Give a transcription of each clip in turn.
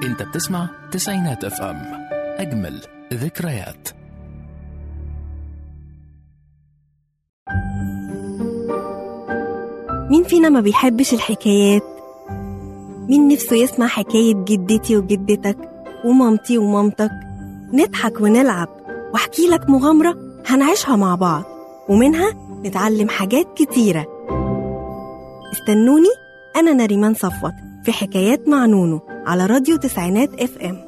انت بتسمع تسعينات اف ام اجمل ذكريات مين فينا ما بيحبش الحكايات مين نفسه يسمع حكاية جدتي وجدتك ومامتي ومامتك نضحك ونلعب واحكي لك مغامرة هنعيشها مع بعض ومنها نتعلم حاجات كتيرة استنوني أنا نريمان صفوت في حكايات مع نونو على راديو تسعينات اف ام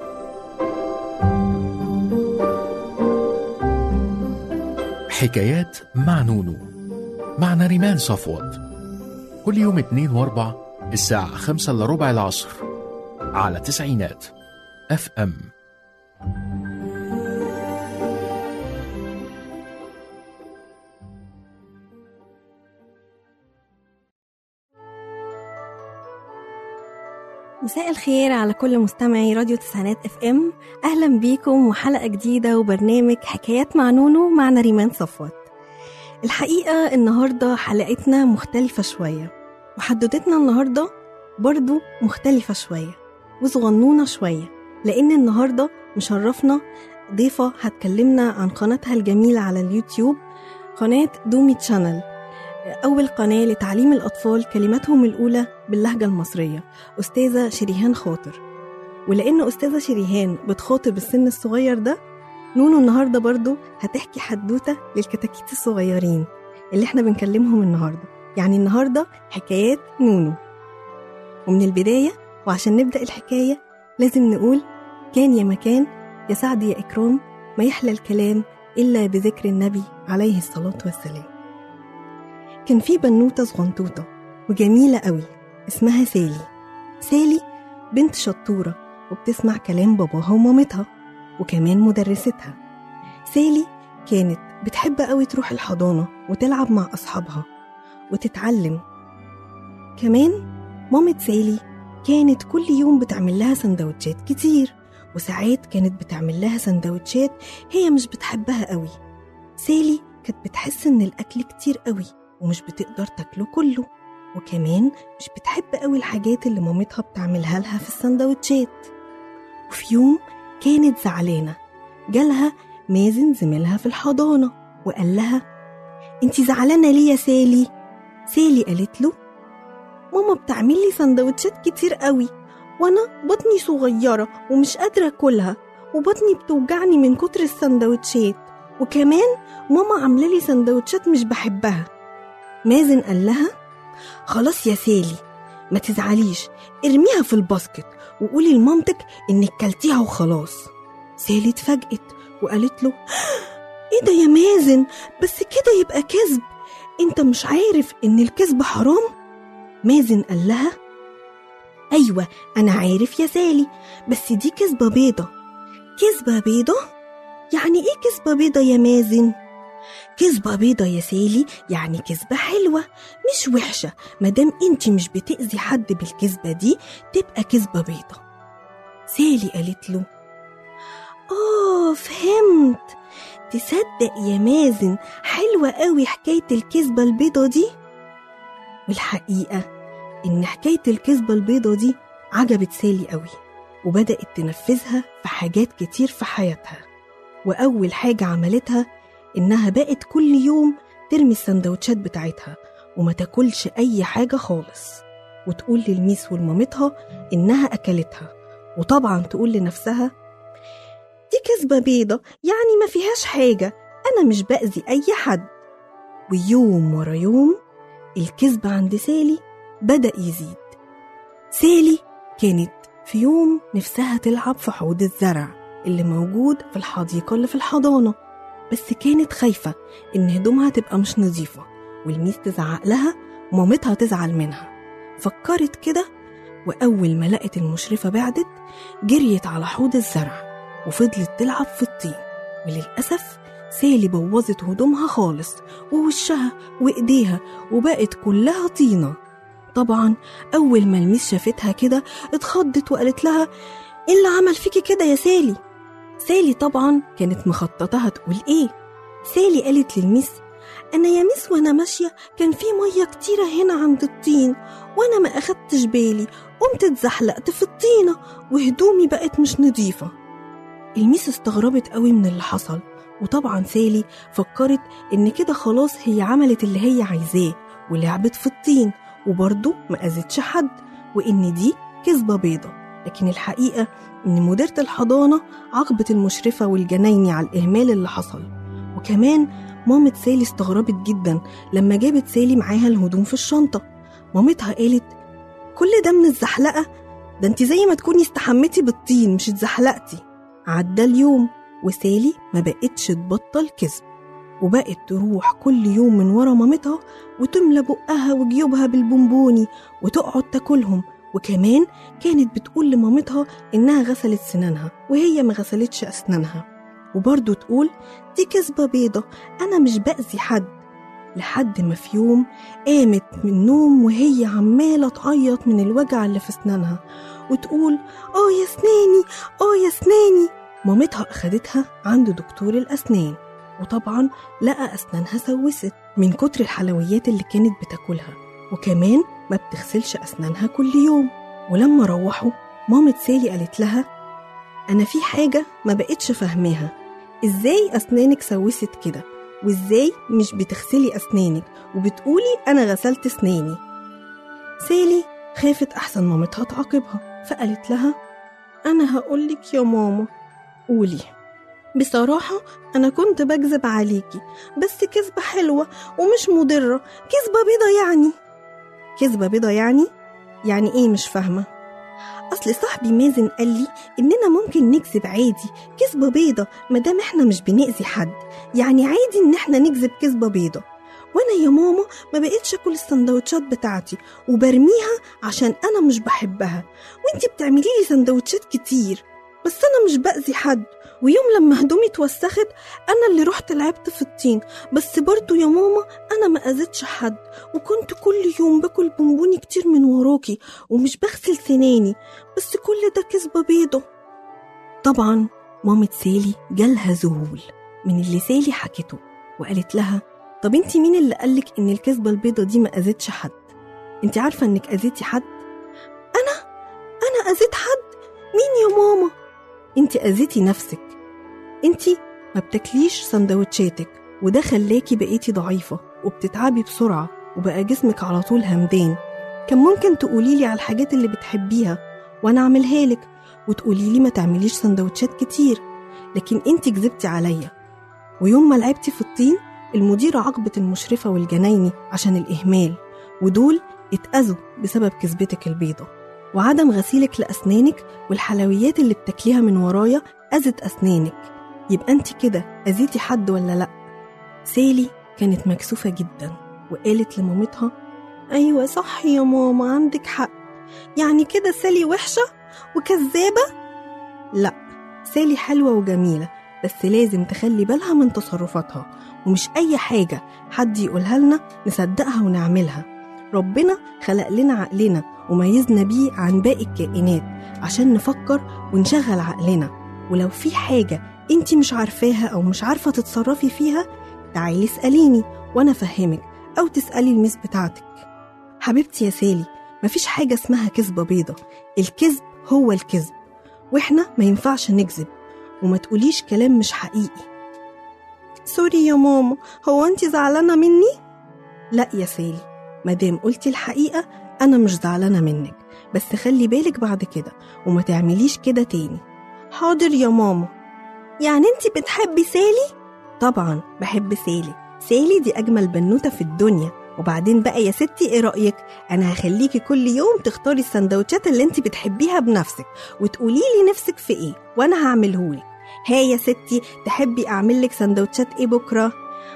حكايات مع نونو مع نريمان صفوت كل يوم اتنين واربع الساعة خمسة إلا ربع العصر على تسعينات اف ام مساء الخير على كل مستمعي راديو تسعينات اف ام اهلا بيكم وحلقه جديده وبرنامج حكايات مع نونو مع نريمان صفوت الحقيقه النهارده حلقتنا مختلفه شويه وحدوتتنا النهارده برضو مختلفه شويه وصغنونه شويه لان النهارده مشرفنا ضيفه هتكلمنا عن قناتها الجميله على اليوتيوب قناه دومي تشانل أول قناة لتعليم الأطفال كلماتهم الأولى باللهجة المصرية أستاذة شريهان خاطر ولأن أستاذة شريهان بتخاطب السن الصغير ده نونو النهاردة برضو هتحكي حدوتة للكتاكيت الصغيرين اللي احنا بنكلمهم النهاردة يعني النهاردة حكايات نونو ومن البداية وعشان نبدأ الحكاية لازم نقول كان يا مكان يا سعد يا إكرام ما يحلى الكلام إلا بذكر النبي عليه الصلاة والسلام كان في بنوتة صغنطوطة وجميلة قوي اسمها سالي سالي بنت شطورة وبتسمع كلام باباها ومامتها وكمان مدرستها سالي كانت بتحب قوي تروح الحضانة وتلعب مع أصحابها وتتعلم كمان مامة سالي كانت كل يوم بتعمل لها سندوتشات كتير وساعات كانت بتعمل لها سندوتشات هي مش بتحبها قوي سالي كانت بتحس إن الأكل كتير قوي ومش بتقدر تاكله كله وكمان مش بتحب قوي الحاجات اللي مامتها بتعملها لها في السندوتشات وفي يوم كانت زعلانة جالها مازن زميلها في الحضانة وقال لها انتي زعلانة ليه يا سالي؟ سالي قالت له ماما بتعمل لي سندوتشات كتير قوي وانا بطني صغيرة ومش قادرة اكلها وبطني بتوجعني من كتر السندوتشات وكمان ماما عاملة لي سندوتشات مش بحبها مازن قال لها خلاص يا سالي ما تزعليش ارميها في الباسكت وقولي لمامتك انك كلتيها وخلاص سالي اتفاجئت وقالت له ايه ده يا مازن بس كده يبقى كذب انت مش عارف ان الكذب حرام مازن قال لها ايوه انا عارف يا سالي بس دي كذبه بيضه كذبه بيضه يعني ايه كذبه بيضه يا مازن كذبة بيضة يا سالي يعني كذبة حلوة مش وحشة مادام انت مش بتأذي حد بالكذبة دي تبقى كذبة بيضة سالي قالت له آه فهمت تصدق يا مازن حلوة قوي حكاية الكذبة البيضة دي والحقيقة إن حكاية الكذبة البيضة دي عجبت سالي قوي وبدأت تنفذها في حاجات كتير في حياتها وأول حاجة عملتها إنها بقت كل يوم ترمي السندوتشات بتاعتها وما تاكلش أي حاجة خالص وتقول للميس ولمامتها إنها أكلتها وطبعا تقول لنفسها دي كذبة بيضة يعني ما فيهاش حاجة أنا مش بأذي أي حد ويوم ورا يوم الكذب عند سالي بدأ يزيد سالي كانت في يوم نفسها تلعب في حوض الزرع اللي موجود في الحديقة اللي في الحضانة بس كانت خايفة إن هدومها تبقى مش نظيفة والميس تزعق لها ومامتها تزعل منها فكرت كده وأول ما لقت المشرفة بعدت جريت على حوض الزرع وفضلت تلعب في الطين وللأسف سالي بوظت هدومها خالص ووشها وإيديها وبقت كلها طينة طبعا أول ما الميس شافتها كده اتخضت وقالت لها إيه اللي عمل فيكي كده يا سالي سالي طبعا كانت مخططها تقول ايه سالي قالت للميس أنا يا ميس وأنا ماشية كان في مية كتيرة هنا عند الطين وأنا ما أخدتش بالي قمت اتزحلقت في الطينة وهدومي بقت مش نظيفة الميس استغربت قوي من اللي حصل وطبعا سالي فكرت إن كده خلاص هي عملت اللي هي عايزاه ولعبت في الطين وبرضه ما أذتش حد وإن دي كذبة بيضة لكن الحقيقة إن مديرة الحضانة عاقبت المشرفة والجنايني على الإهمال اللي حصل وكمان مامة سالي استغربت جدا لما جابت سالي معاها الهدوم في الشنطة مامتها قالت كل ده من الزحلقة ده انت زي ما تكوني استحمتي بالطين مش اتزحلقتي عدى اليوم وسالي ما بقتش تبطل كذب وبقت تروح كل يوم من ورا مامتها وتملى بقها وجيوبها بالبونبوني وتقعد تاكلهم وكمان كانت بتقول لمامتها إنها غسلت سنانها وهي ما غسلتش أسنانها وبرضه تقول دي كذبة بيضة أنا مش بأذي حد لحد ما في يوم قامت من النوم وهي عمالة تعيط من الوجع اللي في أسنانها وتقول آه يا سناني آه يا سناني مامتها أخدتها عند دكتور الأسنان وطبعا لقى أسنانها سوست من كتر الحلويات اللي كانت بتاكلها وكمان ما بتغسلش أسنانها كل يوم ولما روحوا مامة سالي قالت لها أنا في حاجة ما بقتش فاهماها إزاي أسنانك سوست كده وإزاي مش بتغسلي أسنانك وبتقولي أنا غسلت أسناني سالي خافت أحسن مامتها تعاقبها فقالت لها أنا هقولك يا ماما قولي بصراحة أنا كنت بكذب عليكي بس كذبة حلوة ومش مضرة كذبة بيضة يعني كذبة بيضة يعني؟ يعني إيه مش فاهمة؟ أصل صاحبي مازن قال لي إننا ممكن نكذب عادي كذبة بيضة مادام إحنا مش بنأذي حد يعني عادي إن إحنا نكذب كذبة بيضة وأنا يا ماما ما بقيتش أكل السندوتشات بتاعتي وبرميها عشان أنا مش بحبها وإنتي بتعملي لي سندوتشات كتير بس أنا مش بأذي حد ويوم لما هدومي اتوسخت أنا اللي رحت لعبت في الطين بس برضو يا ماما أنا ما أذيتش حد وكنت كل يوم باكل بونبوني كتير من وراكي ومش بغسل سناني بس كل ده كذبة بيضة طبعا مامة سالي جالها ذهول من اللي سالي حكته وقالت لها طب انت مين اللي قالك ان الكذبة البيضة دي ما أذتش حد انت عارفة انك أذيتي حد أنا أنا أذيت حد مين يا ماما انت أذيتي نفسك انت ما بتاكليش سندوتشاتك وده خلاكي بقيتي ضعيفة وبتتعبي بسرعة وبقى جسمك على طول همدان كان ممكن تقوليلي على الحاجات اللي بتحبيها وانا اعملها لك وتقوليلي ما تعمليش سندوتشات كتير لكن انت كذبتي عليا ويوم ما لعبتي في الطين المديرة عاقبت المشرفة والجنايني عشان الإهمال ودول اتأذوا بسبب كذبتك البيضة وعدم غسيلك لأسنانك والحلويات اللي بتاكليها من ورايا أذت أسنانك يبقى انت كده أذيتي حد ولا لأ سالي كانت مكسوفة جدا وقالت لمامتها أيوة صح يا ماما عندك حق يعني كده سالي وحشة وكذابة لأ سالي حلوة وجميلة بس لازم تخلي بالها من تصرفاتها ومش أي حاجة حد يقولها لنا نصدقها ونعملها ربنا خلق لنا عقلنا وميزنا بيه عن باقي الكائنات عشان نفكر ونشغل عقلنا ولو في حاجة انت مش عارفاها أو مش عارفة تتصرفي فيها تعالي اسأليني وأنا أفهمك أو تسألي الميس بتاعتك حبيبتي يا سالي مفيش حاجة اسمها كذبة بيضة الكذب هو الكذب وإحنا ما ينفعش نكذب وما تقوليش كلام مش حقيقي سوري يا ماما هو انت زعلانة مني؟ لا يا سالي مادام قلتي الحقيقة أنا مش زعلانة منك بس خلي بالك بعد كده وما تعمليش كده تاني حاضر يا ماما يعني انت بتحبي سالي؟ طبعا بحب سالي سالي دي أجمل بنوتة في الدنيا وبعدين بقى يا ستي ايه رأيك؟ أنا هخليكي كل يوم تختاري السندوتشات اللي انت بتحبيها بنفسك وتقولي لي نفسك في ايه وأنا هعملهولك ها يا ستي تحبي أعمل لك سندوتشات ايه بكرة؟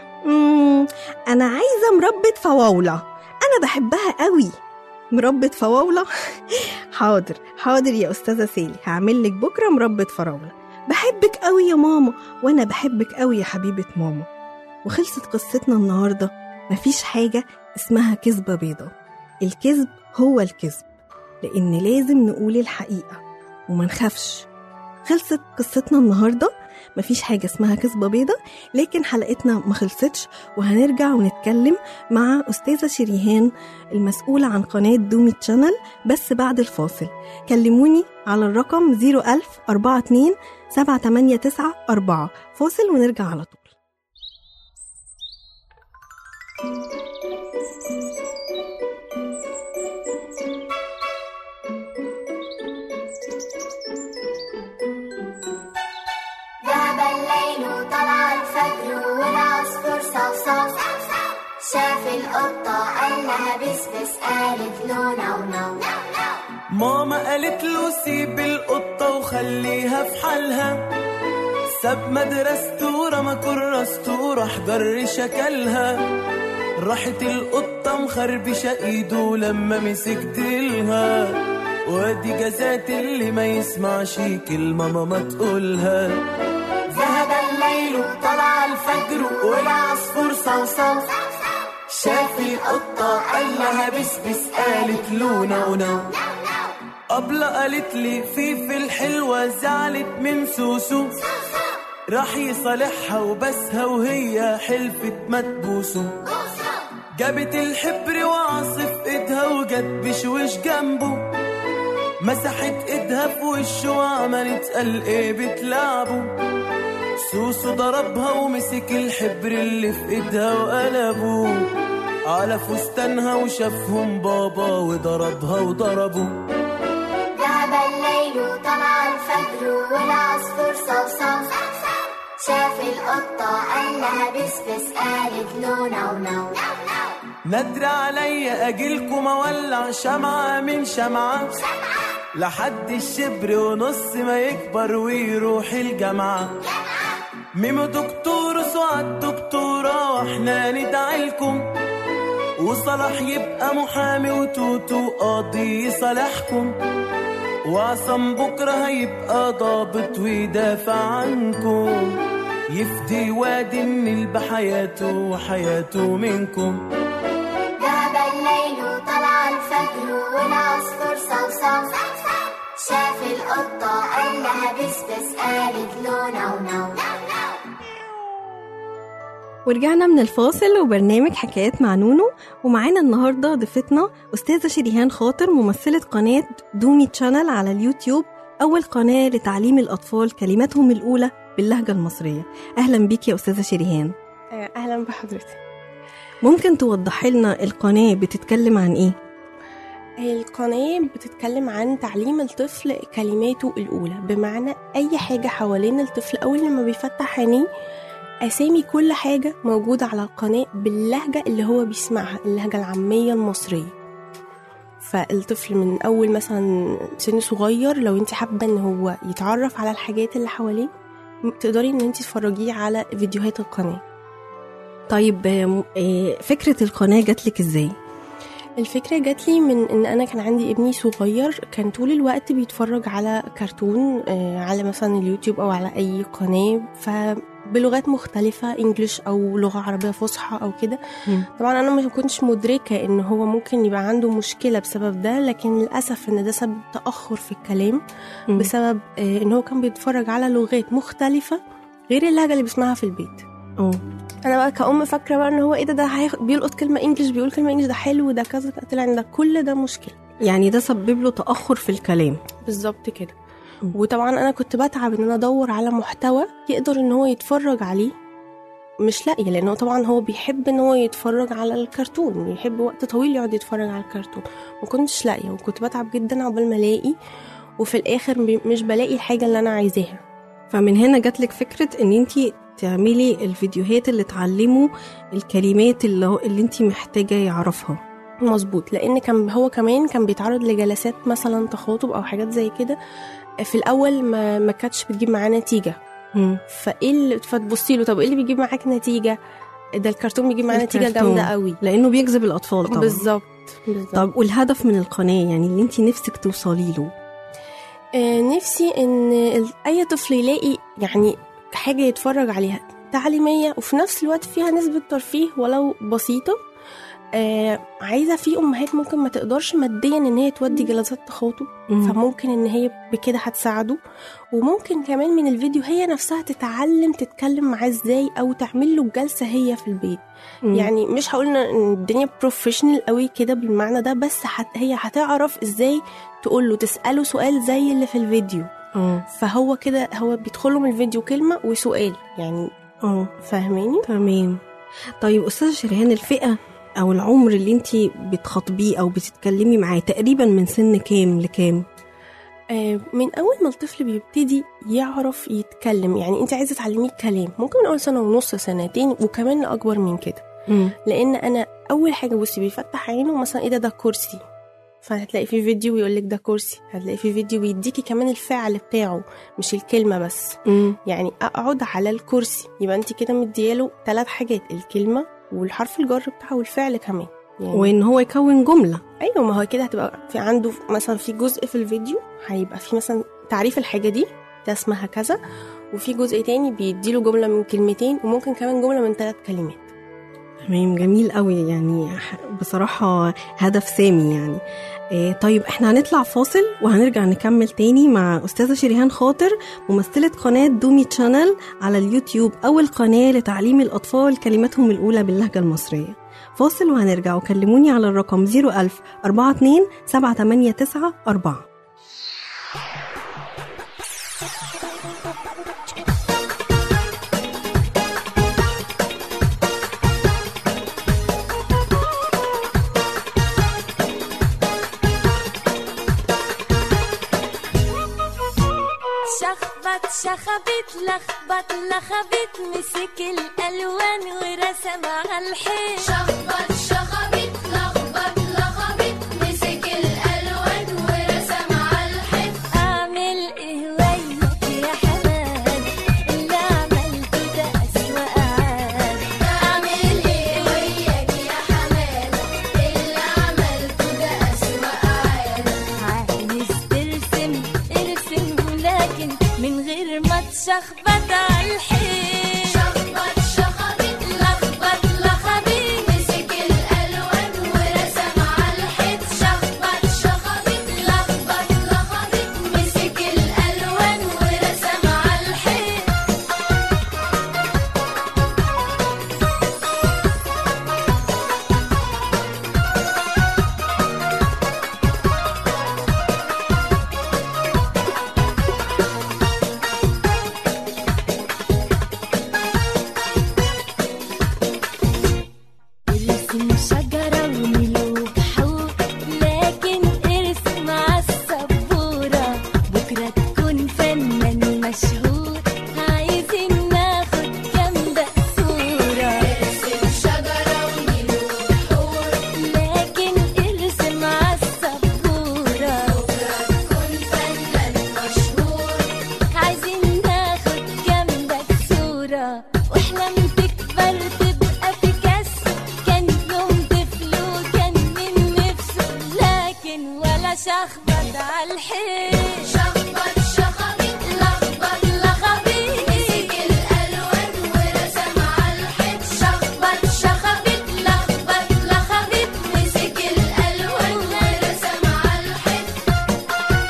مم أنا عايزة مربى فواولة أنا بحبها قوي مربى فواولة حاضر حاضر يا أستاذة سالي هعمل لك بكرة مربى فراولة بحبك قوي يا ماما وأنا بحبك قوي يا حبيبة ماما وخلصت قصتنا النهاردة مفيش حاجة اسمها كذبة بيضة الكذب هو الكذب لأن لازم نقول الحقيقة وما نخافش خلصت قصتنا النهاردة مفيش حاجة اسمها كذبة بيضة لكن حلقتنا ما خلصتش وهنرجع ونتكلم مع أستاذة شريهان المسؤولة عن قناة دومي تشانل بس بعد الفاصل كلموني على الرقم 01042 789 فاصل ونرجع على طول ذهب الليل وطلع الفجر والعصفور صوصو شاف القطة قال لها بسبس قالت له نو نو ماما قالت له سيب القطة وخليها في حالها ساب مدرسته ورمى كراسته وراح جر شكلها راحت القطة مخربشة ايده لما مسك ديلها وادي جزات اللي ما يسمعش كلمة ماما تقولها ذهب الليل وطلع الفجر والعصفور صوصو شاف القطة قال لها بسبس قالت له نو نو أبلة قالت لي فيفي الحلوة زعلت من سوسو راح يصالحها وبسها وهي حلفت ما تبوسه جابت الحبر وعصف ايدها وجت بشوش جنبه مسحت ايدها في وشه وعملت قال ايه بتلعبه سوسو ضربها ومسك الحبر اللي في ايدها وقلبه على فستانها وشافهم بابا وضربها وضربه ذهب الليل وطلع الفجر والعصفور صوصو شاف القطة قال لها بسبس قالت له نو نو ندر عليا اجيلكم اولع شمعة من شمعة لحد الشبر ونص ما يكبر ويروح الجامعة ميمو دكتور سعاد دكتورة واحنا ندعي لكم وصلاح يبقى محامي وتوتو قاضي يصالحكم وعصام بكرة هيبقى ضابط ويدافع عنكم يفدي وادي النيل بحياته وحياته منكم ذهب الليل وطلع الفجر والعصفور صوصو شاف القطة قال لها بسبس قالت له نو نو ورجعنا من الفاصل وبرنامج حكايات مع نونو ومعانا النهارده ضيفتنا استاذه شريهان خاطر ممثله قناه دومي تشانل على اليوتيوب اول قناه لتعليم الاطفال كلماتهم الاولى باللهجه المصريه اهلا بيك يا استاذه شريهان اهلا بحضرتك ممكن توضحي لنا القناه بتتكلم عن ايه القناة بتتكلم عن تعليم الطفل كلماته الأولى بمعنى أي حاجة حوالين الطفل أول لما بيفتح عينيه أسامي كل حاجة موجودة على القناة باللهجة اللي هو بيسمعها اللهجة العامية المصرية فالطفل من أول مثلا سن صغير لو انت حابة ان هو يتعرف على الحاجات اللي حواليه تقدري ان انت تتفرجيه على فيديوهات القناة طيب آم، آه، فكره القناه جاتلك ازاي الفكرة جات لي من ان انا كان عندي ابني صغير كان طول الوقت بيتفرج على كرتون آه، على مثلا اليوتيوب او على اي قناة فبلغات مختلفة انجليش او لغة عربية فصحى او كده مم. طبعا انا ما كنتش مدركة ان هو ممكن يبقى عنده مشكلة بسبب ده لكن للاسف ان ده سبب تأخر في الكلام مم. بسبب آه، ان هو كان بيتفرج على لغات مختلفة غير اللهجة اللي بيسمعها في البيت اه انا بقى كأم فاكره بقى ان هو ايه ده ده هياخد- بيلقط كلمه انجلش بيقول كلمه انجلش ده حلو ده كذا طلع ان ده كل ده مشكله يعني ده سبب له تاخر في الكلام بالظبط كده مم. وطبعا انا كنت بتعب ان انا ادور على محتوى يقدر ان هو يتفرج عليه مش لاقيه لانه طبعا هو بيحب ان هو يتفرج على الكرتون يحب وقت طويل يقعد يتفرج على الكرتون ما كنتش لاقيه وكنت بتعب جدا عقبال ما الاقي وفي الاخر م- مش بلاقي الحاجه اللي انا عايزاها فمن هنا جاتلك فكره ان انت تعملي الفيديوهات اللي تعلموا الكلمات اللي, هو اللي انت محتاجه يعرفها مظبوط لان كان هو كمان كان بيتعرض لجلسات مثلا تخاطب او حاجات زي كده في الاول ما ما كانتش بتجيب معاه نتيجه مم. فايه اللي فتبصي له طب ايه اللي بيجيب معاك نتيجه ده الكرتون بيجيب معاه نتيجه الكرتون. جامده قوي لانه بيجذب الاطفال طبعا بالظبط بالظبط طب والهدف من القناه يعني اللي انت نفسك توصلي له آه نفسي ان ال- اي طفل يلاقي يعني حاجه يتفرج عليها تعليميه وفي نفس الوقت فيها نسبه ترفيه ولو بسيطه آه عايزه في امهات ممكن ما تقدرش ماديا ان هي تودي جلسات تخاطب مم. فممكن ان هي بكده هتساعده وممكن كمان من الفيديو هي نفسها تتعلم تتكلم معاه ازاي او تعمل له الجلسه هي في البيت مم. يعني مش هقول ان الدنيا بروفيشنال قوي كده بالمعنى ده بس هت هي هتعرف ازاي تقول له تساله سؤال زي اللي في الفيديو اه فهو كده هو بيدخله من الفيديو كلمه وسؤال يعني اه فاهماني تمام طيب استاذه شريهان الفئه او العمر اللي انت بتخاطبيه او بتتكلمي معاه تقريبا من سن كام لكام آه، من اول ما الطفل بيبتدي يعرف يتكلم يعني انت عايزه تعلميه الكلام ممكن من اول سنه ونص سنتين وكمان اكبر من كده مم. لان انا اول حاجه بصي بيفتح عينه مثلا ايه ده ده كرسي فهتلاقي في فيديو يقول لك ده كرسي هتلاقي في فيديو بيديكي كمان الفعل بتاعه مش الكلمه بس مم. يعني اقعد على الكرسي يبقى انت كده مدياله ثلاث حاجات الكلمه والحرف الجر بتاعه والفعل كمان يعني وان هو يكون جمله ايوه ما هو كده هتبقى في عنده مثلا في جزء في الفيديو هيبقى في مثلا تعريف الحاجه دي ده اسمها كذا وفي جزء تاني بيديله جمله من كلمتين وممكن كمان جمله من ثلاث كلمات تمام جميل قوي يعني ح- بصراحة هدف سامي يعني إيه طيب احنا هنطلع فاصل وهنرجع نكمل تاني مع أستاذة شريهان خاطر ممثلة قناة دومي تشانل على اليوتيوب أول قناة لتعليم الأطفال كلماتهم الأولى باللهجة المصرية فاصل وهنرجع وكلموني على الرقم 01000 42 789 4 شخبط شخبت لخبط لخبت مسك الالوان ورسم على الحيط شخبط شخبط لخبط لخبط مسك الألوان ورسم على الحيط اعمل ايه وياك يا حماد اللي عملته ده اسوأ عاد أعمل إيه وياك يا حماد اللي عملته ده أسوأ عادة عايز ترسم ارسم لكن من غير ما تشخبط على الحيط شخبط شخبط لخبط لخبط مسك الألوان ورسم على الحيط شخبط شخبط لخبط لخبط مسك الألوان ورسم على الحيط ارسم شجرة وملوك حوت لكن ارسم عالسبورة بكرة تكون فنان مشهور عايزين ناخد جنبك صورة ارسم شجرة وملوك حور لكن ارسم عالسبورة كن فنان مشهور عايزين ناخد جنبك صورة واحلم تكبر تبقى بيكاسو كان يوم طفل وكان من نفسه لكن ولا شخبط على الحيط شخبط شخبط لخبط لخبط مسك الألوان ورسم على الحيط شخبط شخبط لخبط لخبط مسك الألوان ورسم على الحيط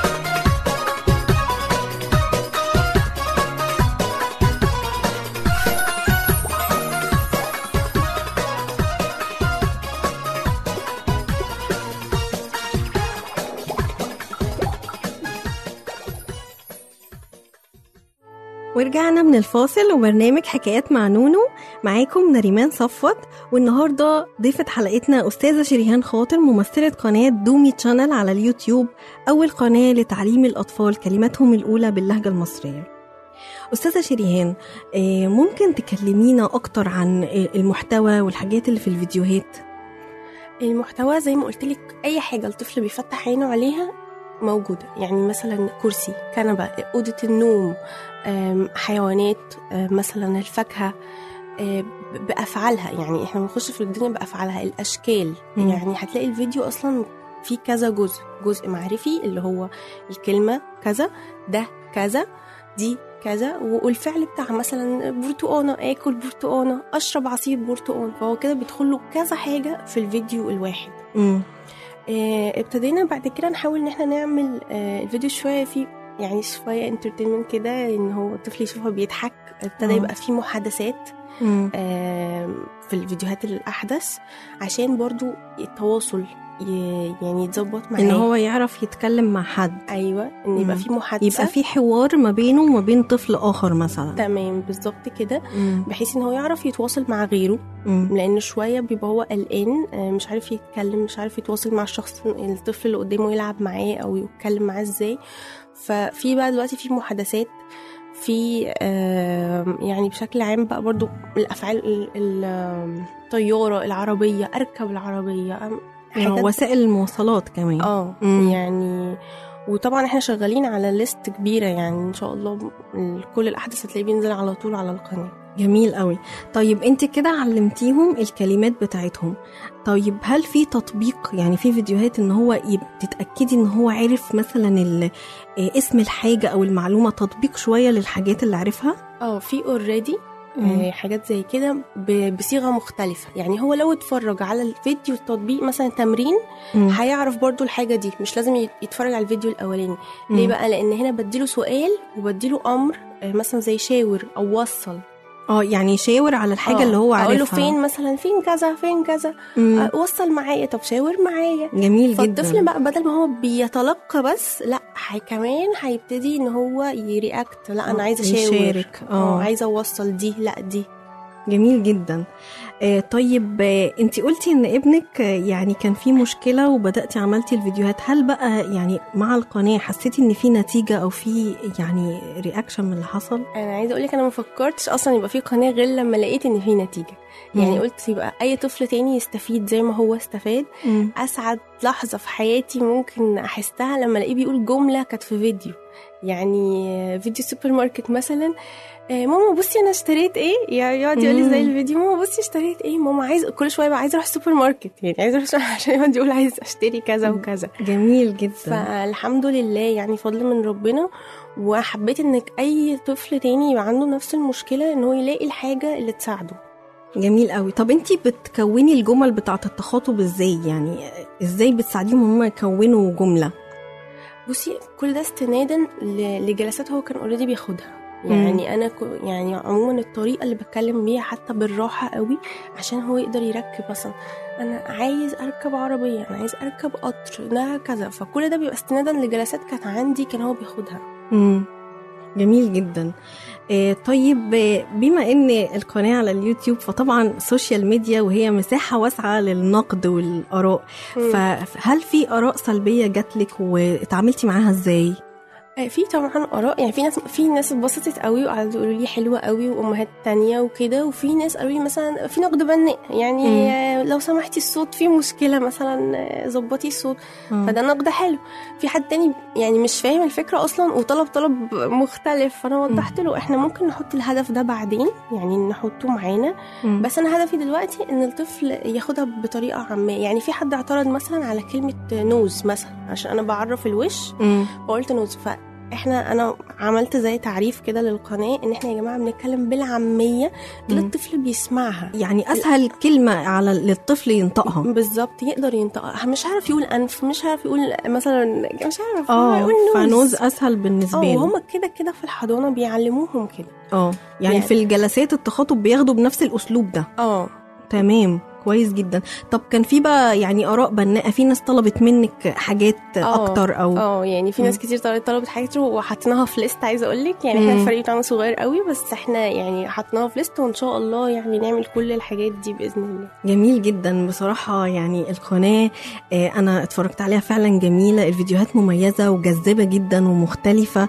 ورجعنا من الفاصل وبرنامج حكايات مع نونو معاكم نريمان صفوت والنهارده ضيفة حلقتنا أستاذة شريهان خاطر ممثلة قناة دومي تشانل على اليوتيوب أول قناة لتعليم الأطفال كلماتهم الأولى باللهجة المصرية أستاذة شريهان آه، ممكن تكلمينا أكتر عن آه، المحتوى والحاجات اللي في الفيديوهات المحتوى زي ما قلت لك اي حاجه الطفل بيفتح عينه عليها موجوده يعني مثلا كرسي كنبه اوضه النوم آم، حيوانات آم، مثلا الفاكهه آه، ب- بافعالها يعني احنا بنخش في الدنيا بافعالها الاشكال مم. يعني هتلاقي الفيديو اصلا في كذا جزء جزء معرفي اللي هو الكلمه كذا ده كذا دي كذا والفعل بتاع مثلا برتقانه اكل برتقانه اشرب عصير برتقان فهو كده بيدخل له كذا حاجه في الفيديو الواحد مم. آه، ابتدينا بعد كده نحاول ان احنا نعمل آه، الفيديو شويه فيه يعني شويه انترتينمنت كده ان هو الطفل يشوفه بيضحك ابتدى آه. يبقى فيه محادثات مم. آم، في الفيديوهات الأحدث عشان برضو التواصل ي- يعني يتظبط معاه ان هو يعرف يتكلم مع حد أيوة إن يبقى مم. في محادثة يبقى في حوار ما بينه وما بين طفل اخر مثلا تمام بالظبط كده مم. بحيث إن هو يعرف يتواصل مع غيره مم. لأن شوية بيبقى هو قلقان آه، مش عارف يتكلم مش عارف يتواصل مع الشخص الطفل اللي قدامه يلعب معاه أو يتكلم معاه إزاي ففي بقى دلوقتي في محادثات في آم، يعني بشكل عام بقى برضو الأفعال ال- ال- آم، الطيارة العربية أركب العربية أم- آه، وسائل المواصلات كمان اه مم. يعني وطبعا احنا شغالين على ليست كبيرة يعني ان شاء الله ال- كل الأحدث هتلاقيه بينزل على طول على القناة جميل قوي طيب انت كده علمتيهم الكلمات بتاعتهم طيب هل في تطبيق يعني في فيديوهات ان هو يب- تتاكدي ان هو عرف مثلا ال- آه، اسم الحاجه او المعلومه تطبيق شويه للحاجات اللي عرفها اه في اوريدي مم. حاجات زي كده ب- بصيغة مختلفة يعني هو لو اتفرج على الفيديو التطبيق مثلا تمرين مم. هيعرف برضو الحاجة دي مش لازم يت- يتفرج على الفيديو الأولاني مم. ليه بقى لأن هنا بديله سؤال وبديله أمر آه، مثلا زي شاور أو وصل اه يعني يشاور على الحاجه آه، اللي هو عارفها اقول له فين مثلا فين كذا فين كذا مم. آه، وصل معايا طب شاور معايا جميل فالطفل جدا بقى بدل ما هو بيتلقى بس لا هي كمان هيبتدي ان هو يرياكت لا انا عايزه اشاور يشارك اه اه عايزه اوصل دي لا دي جميل جدا آه طيب آه انت قلتي ان ابنك آه يعني كان في مشكله وبداتي عملتي الفيديوهات هل بقى يعني مع القناه حسيتي ان في نتيجه او في يعني رياكشن من اللي حصل انا عايزه اقول لك انا ما فكرتش اصلا يبقى في قناه غير لما لقيت ان في نتيجه يعني مم. قلت يبقى اي طفل تاني يستفيد زي ما هو استفاد مم. اسعد لحظه في حياتي ممكن احسها لما الاقيه بيقول جمله كانت في فيديو يعني آه، فيديو سوبر ماركت مثلا آه، ماما بصي انا اشتريت ايه يعني يقعد يقول لي مم. زي الفيديو ماما بصي اشتريت ايه ماما عايز كل شويه بقى عايز اروح السوبر ماركت يعني عايز اروح عشان يقعد يقول عايز اشتري كذا وكذا جميل جدا فالحمد لله يعني فضل من ربنا وحبيت انك اي طفل تاني يبقى عنده نفس المشكله ان هو يلاقي الحاجه اللي تساعده جميل قوي طب انت بتكوني الجمل بتاعه التخاطب ازاي يعني ازاي بتساعديهم هم يكونوا جمله بصي كل ده استنادا ل- لجلسات هو كان اوريدي بياخدها يعني انا كو يعني عموما الطريقه اللي بتكلم بيها حتى بالراحه قوي عشان هو يقدر يركب مثلا انا عايز اركب عربيه انا عايز اركب قطر ده كذا فكل ده بيبقى استنادا لجلسات كانت عندي كان هو بياخدها مم. جميل جدا آه، طيب آه، بما ان القناه على اليوتيوب فطبعا سوشيال ميديا وهي مساحه واسعه للنقد والاراء مم. فهل في اراء سلبيه جاتلك واتعاملتي معاها ازاي آه، في طبعا اراء يعني في ناس في ناس اتبسطت قوي وقعدوا يقولوا لي حلوه قوي وامهات تانية وكده وفي ناس قالوا لي مثلا في نقد بناء يعني مم. آه، لو سمحتي الصوت فيه مشكله مثلا آه، ظبطي الصوت مم. فده نقد حلو في حد تاني يعني مش فاهم الفكره اصلا وطلب طلب مختلف فانا وضحت له احنا ممكن نحط الهدف ده بعدين يعني نحطه معانا مم. بس انا هدفي دلوقتي ان الطفل ياخدها بطريقه عامه يعني في حد اعترض مثلا على كلمه نوز مثلا عشان انا بعرف الوش مم. فقلت نوز فاحنا انا عملت زي تعريف كده للقناه ان احنا يا جماعه بنتكلم بالعاميه اللي مم. الطفل بيسمعها يعني اسهل كلمه على للطفل ينطقها بالظبط يقدر ينطقها مش عارف يقول انف مش عارف يقول مثلا مش عارف اه يقول فنوز اسهل بالنسبه اه له وهم كده كده في الحضانه بيعلموهم كده اه يعني يعني- في الجلسات التخاطب بياخدوا بنفس الاسلوب ده اه تمام كويس جدا طب كان في بقى يعني اراء بناءه في ناس طلبت منك حاجات آه. اكتر او اه يعني في ناس مم. كتير طلبت طلبت حاجات وحطيناها في ليست عايزه اقول لك يعني احنا مم. الفريق بتاعنا صغير قوي بس احنا يعني حطيناها في ليست وان شاء الله يعني نعمل كل الحاجات دي باذن الله جميل جدا بصراحة يعني القناة آه، أنا اتفرجت عليها فعلا جميلة الفيديوهات مميزة وجذابة جدا ومختلفة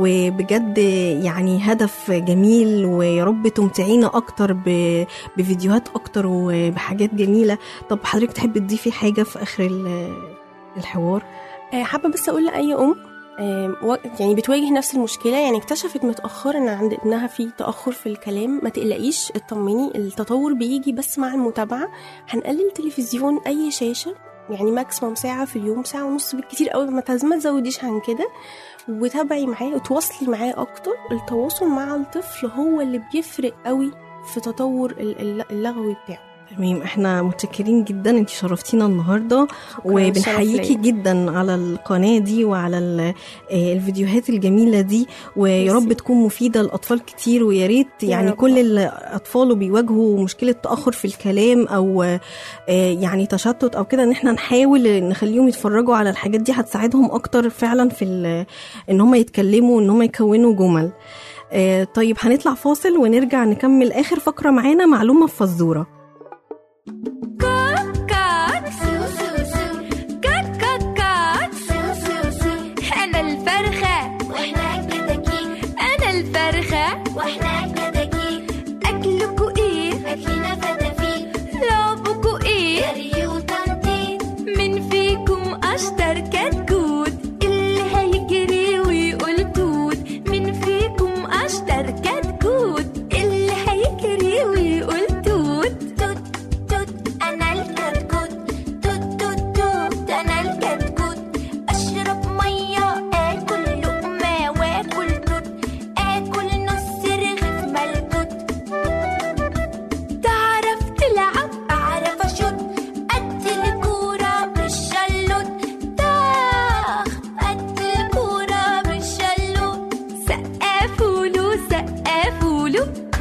وبجد يعني هدف جميل ويا رب تمتعينا أكتر ب- بفيديوهات أكتر وبحاجات جميلة طب حضرتك تحبي تضيفي حاجة في آخر ال- الحوار آه، حابه بس اقول لاي ام آه، و- يعني بتواجه نفس المشكله يعني اكتشفت متاخر ان عند ابنها في تاخر في الكلام ما تقلقيش اطمني التطور بيجي بس مع المتابعه هنقلل تلفزيون اي شاشه يعني ماكسيموم ساعة في اليوم ساعة ونص بالكتير قوي ما تز- ما تزوديش عن كده وتابعي معاه وتواصلي معاه اكتر التواصل مع الطفل هو اللي بيفرق قوي في تطور ال- ال- اللغوي بتاعه تمام احنا متشكرين جدا انت شرفتينا النهارده شرف وبنحييكي ليا. جدا على القناه دي وعلى ال- آه، الفيديوهات الجميله دي ويا رب ميرسي. تكون مفيده لاطفال كتير ويا ريت يا يعني رب. كل الاطفال بيواجهوا مشكله تاخر في الكلام او آه، يعني تشتت او كده ان احنا نحاول نخليهم يتفرجوا على الحاجات دي هتساعدهم اكتر فعلا في ال- ان هم يتكلموا وان هم يكونوا جمل آه، طيب هنطلع فاصل ونرجع نكمل اخر فقره معانا معلومه فزوره كاك سو سو سو كاك كاك كاك سو سو سو أنا الفرخة واحنا كتاكيت أنا الفرخة واحنا كتاكيت أكلكوا إيه اكلنا فتافيت لعبكوا إيه جري وتنطيط من فيكم أشطر كتكوت اللي هيجري ويقول توت من فيكم أشطر كتكوت اللي هيجري ويقول توت توت توت انا الكتكوت توت توت توت انا الكتكوت اشرب ميه اكل لقمه واكل توت اكل نص رغيف ملتوت تعرف تلعب اعرف اشوت قد الكوره بالشلوت طاخ قد الكوره بالشلوت سقفولو سقفولو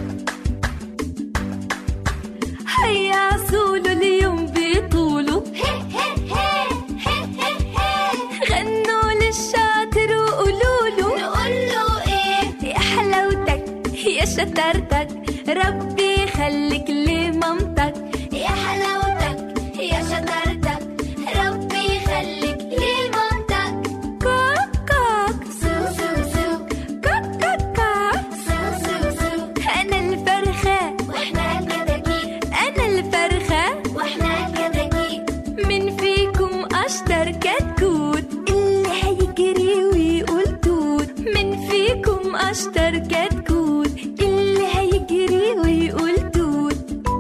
هيا صولو اليوم بيطولوا هي هي هي هي هي هي غنوا للشاطر وقولوله نقول له ايه يا حلاوتك يا شطارتك ربي يخليك لمامتك يا حلاوتك يا شطارتك ربي يخليك لمامتك كوك كوك سو سو سو كوك كوك كوك سو سو سو أنا الفرخة واحنا الكتاكيت أنا الفرخة واحنا الكتاكيت من فيكم أشطر كتكوت اللي هيجري ويقول توت من فيكم أشطر كتكوت اللي هيجري ويقول توت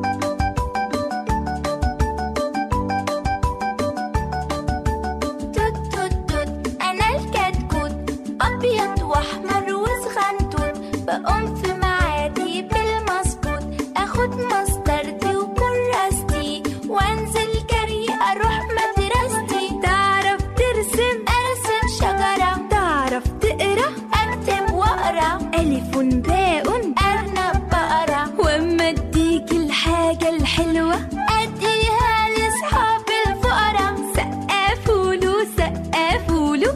توت توت توت انا الكتكوت ابيض واحمر وصغنطوط بقوم في ميعادي بالمظبوط اخد مسطرتي وكراستي وانزل جري اروح مدرستي تعرف ترسم ارسم شجره تعرف تقرا اكتب واقرا ألف باء ارنب بقرا وأما اديك الحاجة الحلوة اديها لاصحابي الفقراء سقفولو سقفولو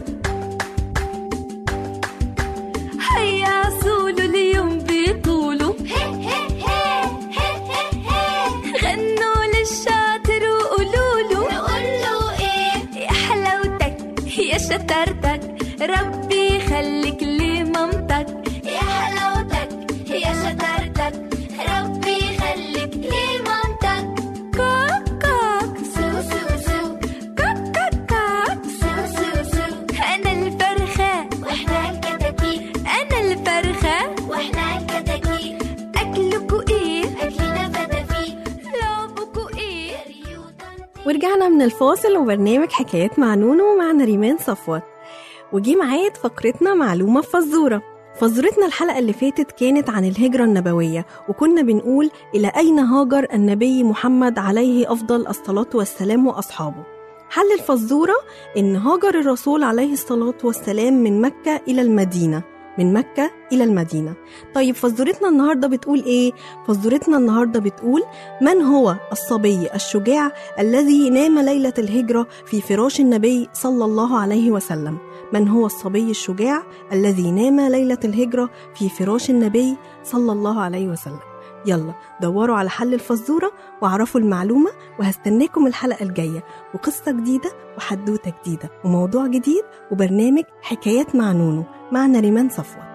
هيا صولو اليوم بيطولوا هي هي هي هي هي هي غنوا للشاطر وقولوله نقول له ايه يا حلاوتك يا شطارتك ربي يخليك لمامتك يا حلاوتك يا شطارتك ربي يخليك لمامتك كوك كوك سو سو سو كوك كوك كوك سو سو سو أنا الفرخة واحنا الكتاكيت أنا الفرخة واحنا الكتاكيت أكلكوا إيه اكلنا فتافيت لعبكوا إيه جري وتنطيط ورجعنا من الفاصل وبرنامج حكايات مع نونو مع نريمان صفوت وجي معايا فقرتنا معلومة فزورة فزورتنا الحلقة اللي فاتت كانت عن الهجرة النبوية وكنا بنقول إلى أين هاجر النبي محمد عليه أفضل الصلاة والسلام وأصحابه حل الفزورة إن هاجر الرسول عليه الصلاة والسلام من مكة إلى المدينة من مكة إلى المدينة طيب فزورتنا النهاردة بتقول إيه؟ فزورتنا النهاردة بتقول من هو الصبي الشجاع الذي نام ليلة الهجرة في فراش النبي صلى الله عليه وسلم من هو الصبي الشجاع الذي نام ليلة الهجرة في فراش النبي صلى الله عليه وسلم يلا دوروا على حل الفزورة واعرفوا المعلومة وهستناكم الحلقة الجاية وقصة جديدة وحدوتة جديدة وموضوع جديد وبرنامج حكايات مع نونو مع نريمان صفوة